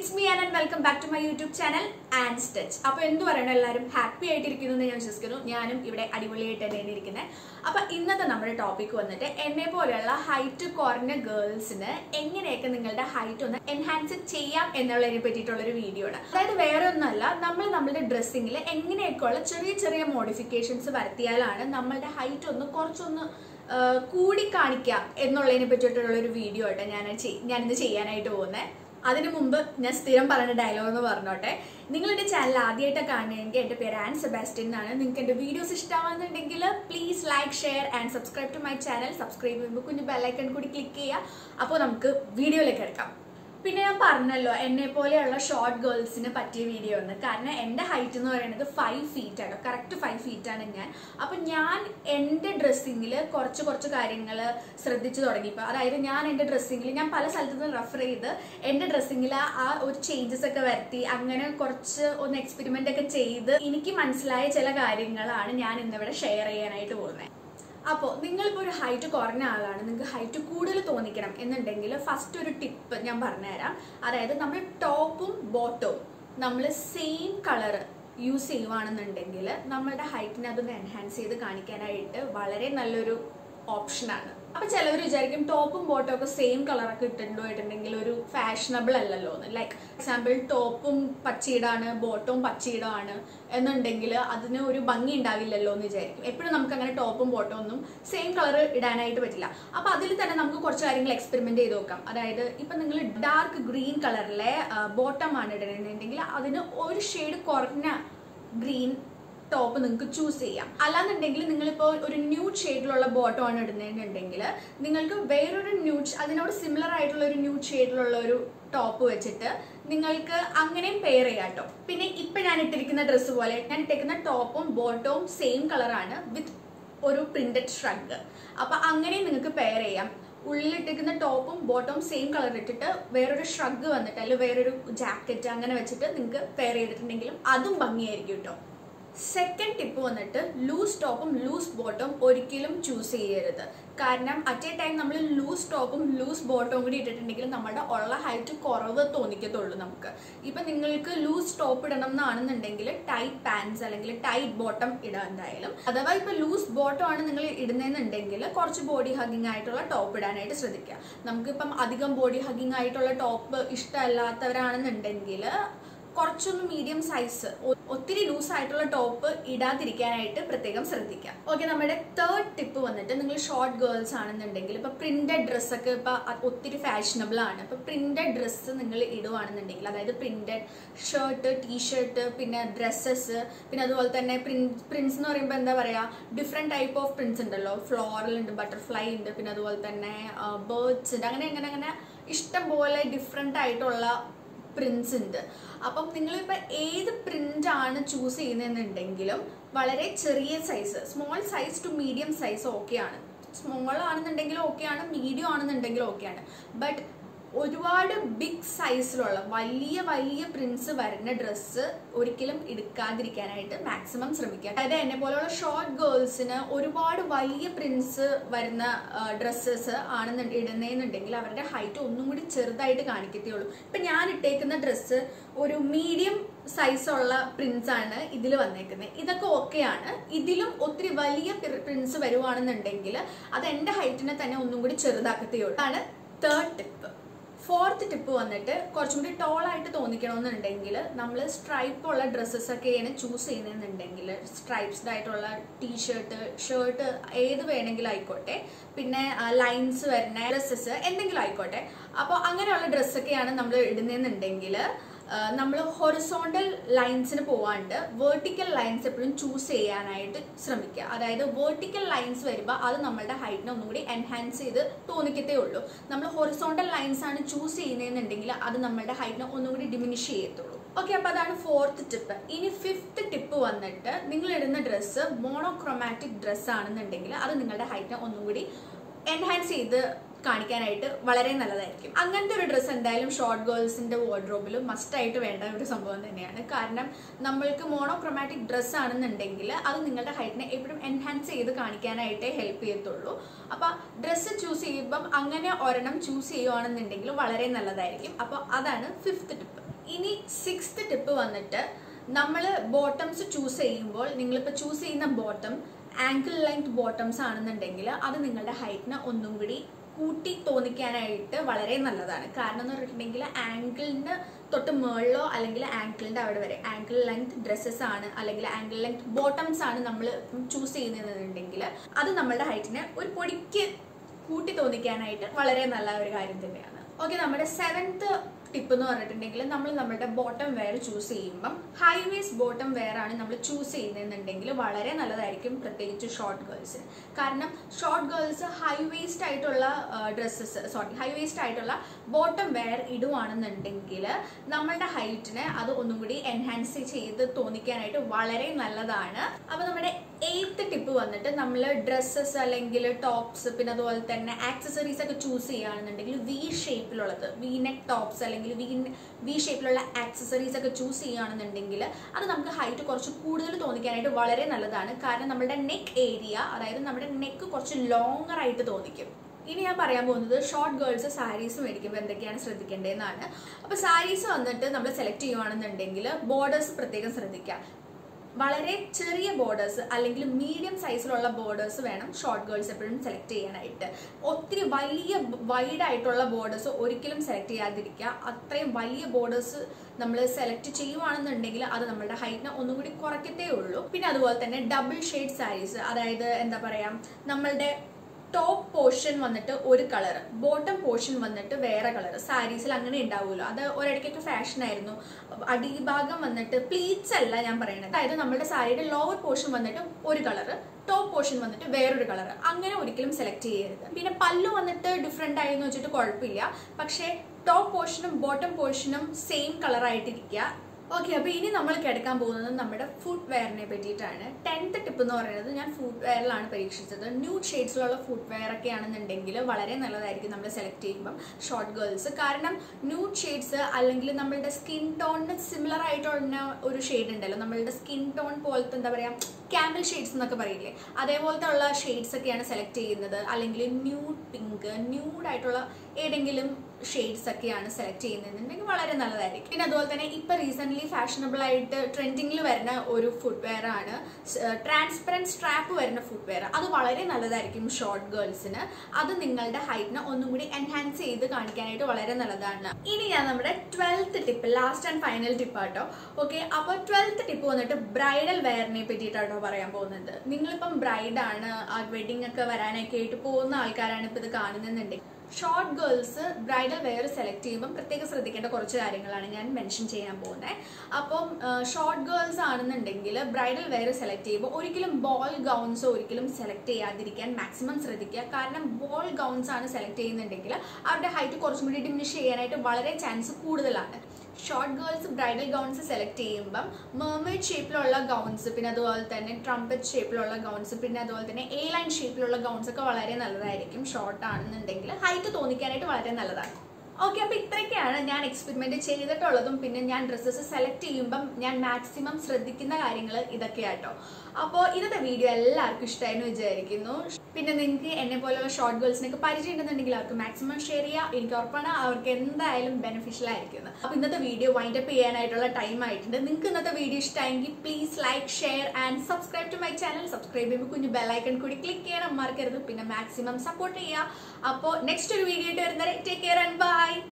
it's me and welcome back to my YouTube channel and സ്റ്റച്ച് അപ്പൊ എന്ത് പറയണം എല്ലാവരും ഹാപ്പി ആയിട്ടിരിക്കുന്നു എന്ന് ഞാൻ വിശ്വസിക്കുന്നു ഞാനും ഇവിടെ അടിപൊളിയായിട്ട് തന്നെയാണ് ഇരിക്കുന്നത് അപ്പൊ ഇന്നത്തെ നമ്മുടെ ടോപ്പിക് വന്നിട്ട് എന്നെ പോലെയുള്ള ഹൈറ്റ് കുറഞ്ഞ ഗേൾസിന് എങ്ങനെയൊക്കെ നിങ്ങളുടെ ഹൈറ്റ് ഒന്ന് എൻഹാൻസ് ചെയ്യാം എന്നുള്ളതിനെ പറ്റിയിട്ടുള്ള ഒരു വീഡിയോ ആണ് അതായത് വേറെ ഒന്നുമല്ല നമ്മൾ നമ്മുടെ ഡ്രസ്സിങ്ങിൽ എങ്ങനെയൊക്കെയുള്ള ചെറിയ ചെറിയ മോഡിഫിക്കേഷൻസ് വരുത്തിയാലാണ് നമ്മളുടെ ഹൈറ്റ് ഒന്ന് കുറച്ചൊന്ന് ആ, കൂടി കാണിക്കാം എന്നുള്ളതിനെ പറ്റിയിട്ടുള്ള ഒരു വീഡിയോ ആയിട്ട് ഞാൻ ചെയ്- ഞാനിത് ചെയ്യാനായിട്ട് പോകുന്നത് അതിനു മുമ്പ് ഞാൻ സ്ഥിരം പറയുന്ന ഡയലോഗ് എന്ന് പറഞ്ഞോട്ടെ നിങ്ങൾ എന്റെ ചാനൽ ആദ്യമായിട്ട് കാണുകയെങ്കിൽ എന്റെ പേര് ആൻ സെബാസ്റ്റ്യൻ എന്നാണ് നിങ്ങൾക്ക് എന്റെ വീഡിയോസ് ഇഷ്ടമാകുന്നുണ്ടെങ്കിൽ please like share and subscribe to my channel subscribe ചെയ്യുമ്പോൾ കുഞ്ഞു ബെല്ലൈക്കൺ കൂടി ക്ലിക്ക് ചെയ്യുക അപ്പോൾ നമുക്ക് വീഡിയോയിലേക്ക് എടുക്കാം പിന്നെ ഞാൻ പറഞ്ഞല്ലോ എന്നെ പോലെയുള്ള ഷോർട്ട് ഗേൾസിന് പറ്റിയ വീഡിയോ ആണ് കാരണം എൻ്റെ ഹൈറ്റ് എന്ന് പറയുന്നത് ഫൈവ് ഫീറ്റ് ആണ് കറക്റ്റ് ഫൈവ് ഫീറ്റ് ആണ് ഞാൻ അപ്പൊ ഞാൻ എൻ്റെ ഡ്രസ്സിങ്ങിൽ കുറച്ച് കുറച്ച് കാര്യങ്ങൾ ശ്രദ്ധിച്ചു തുടങ്ങിയപ്പോൾ അതായത് ഞാൻ എൻ്റെ ഡ്രസ്സിങ്ങിൽ ഞാൻ പല സ്ഥലത്തു നിന്ന് റെഫർ ചെയ്ത് എൻ്റെ ഡ്രസ്സിങ്ങിൽ ആ ഒരു ചേഞ്ചസ് ഒക്കെ വരുത്തി അങ്ങനെ കുറച്ച് ഒന്ന് എക്സ്പെരിമെന്റ് ഒക്കെ ചെയ്ത് എനിക്ക് മനസ്സിലായ ചില കാര്യങ്ങളാണ് ഞാൻ ഇന്നിവിടെ ഷെയർ ചെയ്യാനായിട്ട് പോകുന്നത് അപ്പോൾ നിങ്ങളിപ്പോൾ ഒരു ഹൈറ്റ് കുറഞ്ഞ ആളാണ് നിങ്ങൾക്ക് ഹൈറ്റ് കൂടുതൽ തോന്നിക്കണം എന്നുണ്ടെങ്കിൽ ഫസ്റ്റ് ഒരു ടിപ്പ് ഞാൻ പറഞ്ഞുതരാം അതായത് നമ്മൾ ടോപ്പും ബോട്ടവും നമ്മൾ സെയിം കളർ യൂസ് ചെയ്യുവാണെന്നുണ്ടെങ്കിൽ നമ്മളുടെ ഹൈറ്റിനെ അതൊന്ന് എൻഹാൻസ് ചെയ്ത് കാണിക്കാനായിട്ട് വളരെ നല്ലൊരു ഓപ്ഷനാണ് അപ്പൊ ചിലവർ വിചാരിക്കും ടോപ്പും ബോട്ടും ഒക്കെ സെയിം കളറൊക്കെ ഇട്ടിട്ടുണ്ടോ ഇട്ടുണ്ടെങ്കിൽ ഒരു ഫാഷനബിൾ അല്ലല്ലോ എന്ന് ലൈക്ക് എക്സാമ്പിൾ ടോപ്പും പച്ചയിടാണ് ബോട്ടവും പച്ചയിടാണ് എന്നുണ്ടെങ്കിൽ അതിന് ഒരു ഭംഗി ഉണ്ടാവില്ലല്ലോ എന്ന് വിചാരിക്കും എപ്പോഴും നമുക്ക് അങ്ങനെ ടോപ്പും ബോട്ടവും ഒന്നും സെയിം കളർ ഇടാനായിട്ട് പറ്റില്ല അപ്പൊ അതിൽ തന്നെ നമുക്ക് കുറച്ച് കാര്യങ്ങൾ എക്സ്പെരിമെന്റ് ചെയ്ത് നോക്കാം അതായത് ഇപ്പൊ നിങ്ങൾ ഡാർക്ക് ഗ്രീൻ കളറിലെ ബോട്ടം ആണ് ഇടുന്നുണ്ടെങ്കിൽ അതിന് ഒരു ഷെയ്ഡ് കുറഞ്ഞ ഗ്രീൻ ടോപ്പ് നിങ്ങൾക്ക് ചൂസ് ചെയ്യാം അല്ലാന്നുണ്ടെങ്കിൽ നിങ്ങളിപ്പോൾ ഒരു ന്യൂഡ് ഷെയ്ഡിലുള്ള ബോട്ടം ആണ് ഇടുന്നതെന്നുണ്ടെങ്കിൽ നിങ്ങൾക്ക് വേറൊരു ന്യൂഡ് അതിനോട് സിമിലർ ആയിട്ടുള്ള ഒരു ന്യൂഡ് ഷെയ്ഡിലുള്ള ഒരു ടോപ്പ് വെച്ചിട്ട് നിങ്ങൾക്ക് അങ്ങനെയും പെയർ ചെയ്യാം കേട്ടോ പിന്നെ ഇപ്പൊ ഞാൻ ഇട്ടിരിക്കുന്ന ഡ്രസ്സ് പോലെ ഞാൻ ഇട്ടിരിക്കുന്ന ടോപ്പും ബോട്ടവും സെയിം കളറാണ് വിത്ത് ഒരു പ്രിന്റഡ് ഷ്രഗ് അപ്പൊ അങ്ങനെ നിങ്ങൾക്ക് പെയർ ചെയ്യാം ഉള്ളിലിട്ടിരിക്കുന്ന ടോപ്പും ബോട്ടവും സെയിം കളർ ഇട്ടിട്ട് വേറൊരു ഷ്രഗ് വന്നിട്ട് അല്ലെങ്കിൽ വേറൊരു ജാക്കറ്റ് അങ്ങനെ വെച്ചിട്ട് നിങ്ങൾക്ക് പെയർ ചെയ്തിട്ടുണ്ടെങ്കിലും അതും ഭംഗിയായിരിക്കും കേട്ടോ സെക്കൻഡ് ടിപ്പ് വന്നിട്ട് ലൂസ് ടോപ്പും ലൂസ് ബോട്ടവും ഒരിക്കലും ചൂസ് ചെയ്യരുത് കാരണം അറ്റ് എ ടൈം നമ്മൾ ലൂസ് ടോപ്പും ലൂസ് ബോട്ടവും കൂടി ഇട്ടിട്ടുണ്ടെങ്കിൽ നമ്മുടെ ഉള്ള ഹൈറ്റ് കുറവ് തോന്നിക്കത്തുള്ളൂ നമുക്ക് ഇപ്പൊ നിങ്ങൾക്ക് ലൂസ് ടോപ്പ് ഇടണം എന്നാണെന്നുണ്ടെങ്കിൽ ടൈറ്റ് പാൻസ് അല്ലെങ്കിൽ ടൈറ്റ് ബോട്ടം ഇടാം എന്തായാലും അഥവാ ഇപ്പൊ ലൂസ് ബോട്ടം ആണ് നിങ്ങൾ ഇടുന്നതെന്നുണ്ടെങ്കിൽ കുറച്ച് ബോഡി ഹഗിങ് ആയിട്ടുള്ള ടോപ്പ് ഇടാനായിട്ട് ശ്രദ്ധിക്കുക നമുക്കിപ്പം അധികം ബോഡി ഹഗിങ് ആയിട്ടുള്ള ടോപ്പ് ഇഷ്ടമല്ലാത്തവരാണെന്നുണ്ടെങ്കിൽ കുറച്ചൊന്ന് മീഡിയം സൈസ് ഒത്തിരി ലൂസ് ആയിട്ടുള്ള ടോപ്പ് ഇടാതിരിക്കാനായിട്ട് പ്രത്യേകം ശ്രദ്ധിക്കാം ഓക്കെ നമ്മുടെ തേർഡ് ടിപ്പ് വന്നിട്ട് നിങ്ങൾ ഷോർട്ട് ഗേൾസ് ആണെന്നുണ്ടെങ്കിൽ ഇപ്പൊ പ്രിന്റഡ് ഡ്രസ്സൊക്കെ ഇപ്പൊ അ- ഒത്തിരി ഫാഷനബിൾ ആണ് ഇപ്പൊ പ്രിന്റഡ് ഡ്രസ്സ് നിങ്ങൾ ഇടുവാണെന്നുണ്ടെങ്കിൽ അതായത് പ്രിന്റഡ് ഷർട്ട് ടീഷർട്ട് പിന്നെ ഡ്രസ്സസ് പിന്നെ അതുപോലെ തന്നെ പ്രിന്റ്സ് എന്ന് പറയുമ്പോൾ എന്താ പറയാ ഡിഫറെന്റ് ടൈപ്പ് ഓഫ് പ്രിന്റ്സ് ഉണ്ടല്ലോ ഫ്ലോറൽ ഉണ്ട് ബട്ടർഫ്ലൈ ഉണ്ട് പിന്നെ അതുപോലെ തന്നെ ബേർഡ്സ് ഉണ്ട് അങ്ങനെ അങ്ങനെ അങ്ങനെ ഇഷ്ടം പോലെ ഡിഫറെന്റ് ആയിട്ടുള്ള പ്രിന്റ്സ് ഉണ്ട് അപ്പം നിങ്ങളിപ്പോൾ ഏത് പ്രിന്റ് ആണ് ചൂസ് ചെയ്യുന്നതെന്നുണ്ടെങ്കിലും വളരെ ചെറിയ size small size to medium size ഓക്കെയാണ് സ്മോൾ ആണെന്നുണ്ടെങ്കിലും ഓക്കെയാണ് മീഡിയം ആണെന്നുണ്ടെങ്കിലും ഓക്കെയാണ് ബട്ട് ഒരുപാട് ബിഗ് സൈസിലുള്ള വലിയ വലിയ പ്രിന്റ്സ് വരുന്ന ഡ്രസ്സ് ഒരിക്കലും എടുക്കാതിരിക്കാനായിട്ട് മാക്സിമം ശ്രമിക്കുക അതായത് എന്നെ പോലെയുള്ള ഷോർട്ട് ഗേൾസിന് ഒരുപാട് വലിയ പ്രിന്റ്സ് വരുന്ന ഡ്രസ്സസ് ആണെന്ന് ഇടുന്നതെന്നുണ്ടെങ്കിൽ അവരുടെ ഹൈറ്റ് ഒന്നും കൂടി ചെറുതായിട്ട് കാണിക്കത്തേ ഉള്ളൂ ഇപ്പൊ ഞാൻ ഇട്ടേക്കുന്ന ഡ്രസ്സ് ഒരു മീഡിയം സൈസുള്ള പ്രിന്റ്സ് ആണ് ഇതിൽ വന്നേക്കുന്നത് ഇതൊക്കെ ഓക്കെയാണ് ഇതിലും ഒത്തിരി വലിയ പ്രിന്റ്സ് വരുവാണെന്നുണ്ടെങ്കിൽ അത് എന്റെ ഹൈറ്റിനെ തന്നെ ഒന്നും കൂടി ചെറുതാക്കത്തേ ഉള്ളൂ അതാണ് തേർഡ് ടിപ്പ് ഫോർത്ത് ടിപ്പ് വന്നിട്ട് കുറച്ചും കൂടി ടോൾ ആയിട്ട് തോന്നിക്കണമെന്നുണ്ടെങ്കിൽ നമ്മൾ സ്ട്രൈപ്പ് ഉള്ള ഡ്രസ്സസ് ഒക്കെയാണ് ചൂസ് ചെയ്യുന്നതെന്നുണ്ടെങ്കിൽ സ്ട്രൈപ്സ്ഡ് ആയിട്ടുള്ള ടീഷർട്ട് ഷർട്ട് ഏത് വേണമെങ്കിലും ആയിക്കോട്ടെ പിന്നെ ലൈൻസ് വരുന്ന ഡ്രസ്സസ് എന്തെങ്കിലും ആയിക്കോട്ടെ അപ്പോൾ അങ്ങനെയുള്ള ഡ്രസ്സൊക്കെയാണ് നമ്മൾ ഇടുന്നതെന്നുണ്ടെങ്കിൽ നമ്മൾ ഹൊറിസോണ്ടൽ ലൈൻസിന് പോവാണ്ട് വേർട്ടിക്കൽ ലൈൻസ് എപ്പോഴും ചൂസ് ചെയ്യാനായിട്ട് ശ്രമിക്കുക അതായത് വേർട്ടിക്കൽ ലൈൻസ് വരുമ്പോൾ അത് നമ്മളുടെ ഹൈറ്റിനെ ഒന്നും കൂടി എൻഹാൻസ് ചെയ്ത് തോന്നിക്കത്തേ ഉള്ളൂ നമ്മൾ ഹൊറിസോണ്ടൽ ലൈൻസ് ആണ് ചൂസ് ചെയ്യുന്നതെന്നുണ്ടെങ്കിൽ അത് നമ്മളുടെ ഹൈറ്റിനെ ഒന്നും കൂടി ഡിമിനിഷ് ചെയ്യത്തുള്ളൂ ഓക്കെ അപ്പൊ അതാണ് ഫോർത്ത് ടിപ്പ് ഇനി ഫിഫ്ത്ത് ടിപ്പ് വന്നിട്ട് നിങ്ങൾ ഇടുന്ന ഡ്രസ്സ് മോണോക്രോമാറ്റിക് ഡ്രസ്സ് ആണെന്നുണ്ടെങ്കിൽ അത് നിങ്ങളുടെ ഹൈറ്റിനെ ഒന്നും കൂടി എൻഹാൻസ് ചെയ്ത് കാണിക്കാനായിട്ട് വളരെ നല്ലതായിരിക്കും അങ്ങനത്തെ ഒരു ഡ്രസ്സ് എന്തായാലും ഷോർട്ട് ഗേൾസിന്റെ വാർഡ്രോബിൽ മസ്റ്റ് ആയിട്ട് വേണ്ട ഒരു സംഭവം തന്നെയാണ് കാരണം നമ്മൾക്ക് മോണോക്രോമാറ്റിക് ഡ്രസ്സ് ആണെന്നുണ്ടെങ്കിൽ അത് നിങ്ങളുടെ ഹൈറ്റിനെ എപ്പോഴും എൻഹാൻസ് ചെയ്ത് കാണിക്കാനായിട്ടേ ഹെൽപ്പ് ചെയ്യത്തുള്ളൂ അപ്പൊ ഡ്രസ്സ് ചൂസ് ചെയ്യുമ്പം അങ്ങനെ ഒരെണ്ണം ചൂസ് ചെയ്യുവാണെന്നുണ്ടെങ്കിൽ വളരെ നല്ലതായിരിക്കും അപ്പൊ അതാണ് ഫിഫ്ത്ത് ടിപ്പ് ഇനി സിക്സ്ത് ടിപ്പ് വന്നിട്ട് നമ്മൾ ബോട്ടംസ് ചൂസ് ചെയ്യുമ്പോൾ നിങ്ങളിപ്പോൾ ചൂസ് ചെയ്യുന്ന ബോട്ടം ആങ്കിൾ ലെങ്ത് ബോട്ടംസ് ആണെന്നുണ്ടെങ്കിൽ അത് നിങ്ങളുടെ ഹൈറ്റിനെ ഒന്നും കൂടി കൂട്ടി തോന്നിക്കാനായിട്ട് വളരെ നല്ലതാണ് കാരണം എന്ന് പറഞ്ഞിട്ടുണ്ടെങ്കിൽ ആങ്കിളിന് തൊട്ട് മുകളിലോ അല്ലെങ്കിൽ ആങ്കിളിന്റെ അവിടെ വരെ ആങ്കിൾ ലെങ്ത് ഡ്രസ്സസ് ആണ് അല്ലെങ്കിൽ ആങ്കിൾ ലെങ്ത് ബോട്ടംസ് ആണ് നമ്മൾ ചൂസ് ചെയ്യുന്നതെന്നുണ്ടെങ്കിൽ അത് നമ്മളുടെ ഹൈറ്റിനെ ഒരു പൊടിക്ക് കൂട്ടി തോന്നിക്കാനായിട്ട് വളരെ നല്ല ഒരു കാര്യം തന്നെയാണ് ഓക്കെ നമ്മുടെ സെവൻത്ത് ടിപ്പ് എന്ന് പറഞ്ഞിട്ടുണ്ടെങ്കിൽ നമ്മൾ നമ്മുടെ ബോട്ടം വെയർ ചൂസ് ചെയ്യുമ്പം ഹൈ വേസ്റ്റ് ബോട്ടം വെയർ ആണ് നമ്മൾ ചൂസ് ചെയ്യുന്നതെന്നുണ്ടെങ്കിൽ വളരെ നല്ലതായിരിക്കും പ്രത്യേകിച്ച് ഷോർട്ട് ഗേൾസിന് കാരണം ഷോർട്ട് ഗേൾസ് ഹൈ വേസ്റ്റ് ആയിട്ടുള്ള ഡ്രസ്സസ് സോറി ഹൈ വേസ്റ്റ് ആയിട്ടുള്ള ബോട്ടം വെയർ ഇടുവാണെന്നുണ്ടെങ്കിൽ നമ്മളുടെ ഹൈറ്റിനെ അത് ഒന്നും കൂടി എൻഹാൻസ് ചെയ്ത് തോന്നിക്കാനായിട്ട് വളരെ നല്ലതാണ് അപ്പോൾ നമ്മുടെ എയ്ത്ത് ടിപ്പ് വന്നിട്ട് നമ്മൾ ഡ്രസ്സസ് അല്ലെങ്കിൽ ടോപ്സ് പിന്നെ അതുപോലെ തന്നെ ആക്സസറീസ് ഒക്കെ ചൂസ് ചെയ്യുകയാണെന്നുണ്ടെങ്കിൽ വി ഷേപ്പിലുള്ളത് വി നെക്ക് ടോപ്സ് അല്ലെങ്കിൽ വി വി ഷേപ്പിലുള്ള ആക്സസറീസ് ഒക്കെ ചൂസ് ചെയ്യുകയാണെന്നുണ്ടെങ്കിൽ അത് നമുക്ക് ഹൈറ്റ് കുറച്ച് കൂടുതൽ തോന്നിക്കാനായിട്ട് വളരെ നല്ലതാണ് കാരണം നമ്മുടെ നെക്ക് ഏരിയ അതായത് നമ്മുടെ നെക്ക് കുറച്ച് ലോങ്ങർ ആയിട്ട് തോന്നിക്കും ഇനി ഞാൻ പറയാൻ പോകുന്നത് ഷോർട്ട് ഗേൾസ് സാരീസ് മേടിക്കുമ്പോൾ എന്തൊക്കെയാണ് ശ്രദ്ധിക്കേണ്ടതെന്നാണ് അപ്പോൾ സാരീസ് വന്നിട്ട് നമ്മൾ സെലക്ട് ചെയ്യുകയാണെന്നുണ്ടെങ്കിൽ ബോർഡേഴ്സ് പ്രത്യേകം ശ്രദ്ധിക്കുക വളരെ ചെറിയ ബോർഡേഴ്സ് അല്ലെങ്കിൽ മീഡിയം സൈസിലുള്ള ബോർഡേഴ്സ് വേണം ഷോർട്ട് ഗേൾസ് എപ്പോഴും സെലക്ട് ചെയ്യാനായിട്ട് ഒത്തിരി വലിയ വൈഡ് ആയിട്ടുള്ള ബോർഡേഴ്സ് ഒരിക്കലും സെലക്ട് ചെയ്യാതിരിക്കുക അത്രയും വലിയ ബോർഡേഴ്സ് നമ്മൾ സെലക്ട് ചെയ്യുവാണെന്നുണ്ടെങ്കിൽ അത് നമ്മുടെ ഹൈറ്റിനെ ഒന്നും കൂടി കുറയ്ക്കത്തേ ഉള്ളൂ പിന്നെ അതുപോലെ തന്നെ ഡബിൾ ഷെയ്ഡ് സാരീസ് അതായത് എന്താ പറയുക നമ്മളുടെ ടോപ്പ് പോർഷൻ വന്നിട്ട് ഒരു കളർ ബോട്ടം പോർഷൻ വന്നിട്ട് വേറെ കളർ സാരീസിൽ അങ്ങനെ ഉണ്ടാവുമല്ലോ അത് ഒരിടയ്ക്കൊക്കെ ഫാഷൻ ആയിരുന്നു അടിഭാഗം വന്നിട്ട് പ്ലീറ്റ്സ് അല്ല ഞാൻ പറയുന്നത് അതായത് നമ്മുടെ സാരിയുടെ ലോവർ പോർഷൻ വന്നിട്ട് ഒരു കളർ ടോപ്പ് പോർഷൻ വന്നിട്ട് വേറൊരു കളർ അങ്ങനെ ഒരിക്കലും സെലക്ട് ചെയ്യരുത് പിന്നെ പല്ലു വന്നിട്ട് ഡിഫറെൻ്റ് ആയി എന്ന് വെച്ചിട്ട് കുഴപ്പമില്ല പക്ഷേ ടോപ്പ് പോർഷനും ബോട്ടം പോർഷനും സെയിം കളർ ആയിട്ടിരിക്കുക ഓക്കെ അപ്പോൾ ഇനി നമ്മൾ കിടക്കാൻ പോകുന്നത് നമ്മുടെ ഫുഡ് വെയറിനെ പറ്റിയിട്ടാണ് ടെൻത്ത് ടിപ്പ് എന്ന് പറയുന്നത് ഞാൻ ഫുഡ് വെയറിലാണ് പരീക്ഷിച്ചത് ന്യൂഡ് ഷെയ്ഡ്സിലുള്ള ഫുഡ് വെയർ ഒക്കെ ആണെന്നുണ്ടെങ്കിൽ വളരെ നല്ലതായിരിക്കും നമ്മൾ സെലക്ട് ചെയ്യുമ്പം ഷോർട്ട് ഗേൾസ് കാരണം ന്യൂഡ് ഷെയ്ഡ്സ് അല്ലെങ്കിൽ നമ്മളുടെ സ്കിൻ ടോണിന് സിമിലർ ആയിട്ടുള്ള ഒരു ഷെയ്ഡ് ഉണ്ടല്ലോ നമ്മളുടെ സ്കിൻ ടോൺ പോലത്തെ എന്താ പറയുക ക്യാമൽ ഷെയ്ഡ്സ് എന്നൊക്കെ പറയില്ലേ അതേപോലത്തെ ഉള്ള ഷെയ്ഡ്സ് ഒക്കെയാണ് സെലക്ട് ചെയ്യുന്നത് അല്ലെങ്കിൽ ന്യൂഡ് പിങ്ക് ന്യൂഡ് ആയിട്ടുള്ള ഏതെങ്കിലും ഷെയ്ഡ്സ് ഒക്കെയാണ് സെലക്ട് ചെയ്യുന്നതെന്നുണ്ടെങ്കിൽ വളരെ നല്ലതായിരിക്കും പിന്നെ അതുപോലെ തന്നെ ഇപ്പൊ റീസെന്റ് ഫാഷനബിൾ ആയിട്ട് ട്രെൻഡിങ്ങിൽ വരുന്ന ഒരു ഫുഡ് വെയർ ആണ് ട്രാൻസ്പെറൻറ്റ് സ്ട്രാപ്പ് വരുന്ന ഫുഡ് വെയർ അത് വളരെ നല്ലതായിരിക്കും ഷോർട്ട് ഗേൾസിന് അത് നിങ്ങളുടെ ഹൈറ്റിനെ ഒന്നും കൂടി എൻഹാൻസ് ചെയ്ത് കാണിക്കാനായിട്ട് വളരെ നല്ലതാണ് ഇനി ഞാൻ നമ്മുടെ twelfth tip last and final tip ആട്ടോ ഓക്കെ അപ്പോൾ ട്വൽത്ത് ടിപ്പ് വന്നിട്ട് ബ്രൈഡൽ വെയറിനെ പറ്റിയിട്ടാട്ടോ പറയാൻ പോകുന്നത് നിങ്ങളിപ്പം ബ്രൈഡാണ് ആ വെഡിങ് ഒക്കെ വരാനൊക്കെ ആയിട്ട് പോകുന്ന ആൾക്കാരാണ് ഇപ്പം ഇത് കാണുന്നുണ്ടെങ്കിൽ short girls bridal wear select ചെയ്യുമ്പം പ്രത്യേകം ശ്രദ്ധിക്കേണ്ട കുറച്ച് കാര്യങ്ങളാണ് ഞാൻ മെൻഷൻ ചെയ്യാൻ പോകുന്നത് അപ്പം ഷോർട്ട് ഗേൾസ് ആണെന്നുണ്ടെങ്കിൽ ബ്രൈഡൽ വെയർ സെലക്ട് ചെയ്യുമ്പോൾ ഒരിക്കലും ബോൾ ഗൗൺസ് ഒരിക്കലും സെലക്ട് ചെയ്യാതിരിക്കാൻ മാക്സിമം ശ്രദ്ധിക്കുക കാരണം ബോൾ ഗൗൺസ് ആണ് സെലക്ട് ചെയ്യുന്നുണ്ടെങ്കിൽ അവരുടെ ഹൈറ്റ് കുറച്ചും കൂടി ഡിമിനിഷ് ചെയ്യാനായിട്ട് വളരെ ചാൻസ് കൂടുതലാണ് short girls bridal gowns select ചെയ്യുമ്പം മെർമേഡ് ഷേപ്പിലുള്ള ഗൗൺസ് പിന്നെ അതുപോലെ തന്നെ ട്രംപറ്റ് ഷേപ്പിലുള്ള ഗൗൺസ് പിന്നെ അതുപോലെ തന്നെ എ ലൈൻ ഷേപ്പിലുള്ള ഗൗൺസ് ഒക്കെ വളരെ നല്ലതായിരിക്കും ഷോർട്ട് ആണെന്നുണ്ടെങ്കിൽ ഹൈറ്റ് തോന്നിക്കാനായിട്ട് വളരെ നല്ലതാണ് ഓക്കെ അപ്പൊ ഇത്രയൊക്കെയാണ് ഞാൻ എക്സ്പെരിമെന്റ് ചെയ്തിട്ടുള്ളതും പിന്നെ ഞാൻ ഡ്രസ്സസ് സെലക്ട് ചെയ്യുമ്പം ഞാൻ മാക്സിമം ശ്രദ്ധിക്കുന്ന കാര്യങ്ങൾ ഇതൊക്കെയാട്ടോ അപ്പോൾ ഇന്നത്തെ വീഡിയോ എല്ലാവർക്കും ഇഷ്ടമായിരുന്നു വിചാരിക്കുന്നു പിന്നെ നിങ്ങൾക്ക് എന്നെ പോലെയുള്ള ഷോർട്ട് ഗേൾസിനൊക്കെ പരിചയം ഉണ്ടെന്നുണ്ടെങ്കിൽ അവർക്ക് മാക്സിമം ഷെയർ ചെയ്യുക എനിക്ക് ഉറപ്പാണ് അവർക്ക് എന്തായാലും ബെനിഫിഷ്യൽ ആയിരിക്കും അപ്പോൾ ഇന്നത്തെ വീഡിയോ വൈൻഡ് അപ്പ് ചെയ്യാനായിട്ടുള്ള ടൈം ആയിട്ടുണ്ട് നിങ്ങൾക്ക് ഇന്നത്തെ വീഡിയോ ഇഷ്ടമായെങ്കിൽ please like share and subscribe to my channel subscribe ചെയ്യുമ്പോൾ കുഞ്ഞു ബെല്ലൈക്കൺ കൂടി ക്ലിക്ക് ചെയ്യണം മറക്കരുത് പിന്നെ മാക്സിമം സപ്പോർട്ട് ചെയ്യുക അപ്പോൾ നെക്സ്റ്റ് ഒരു വീഡിയോ ആയിട്ട് വരുന്നവരെ ടേക്ക് കെയർ ആൻഡ് ബൈ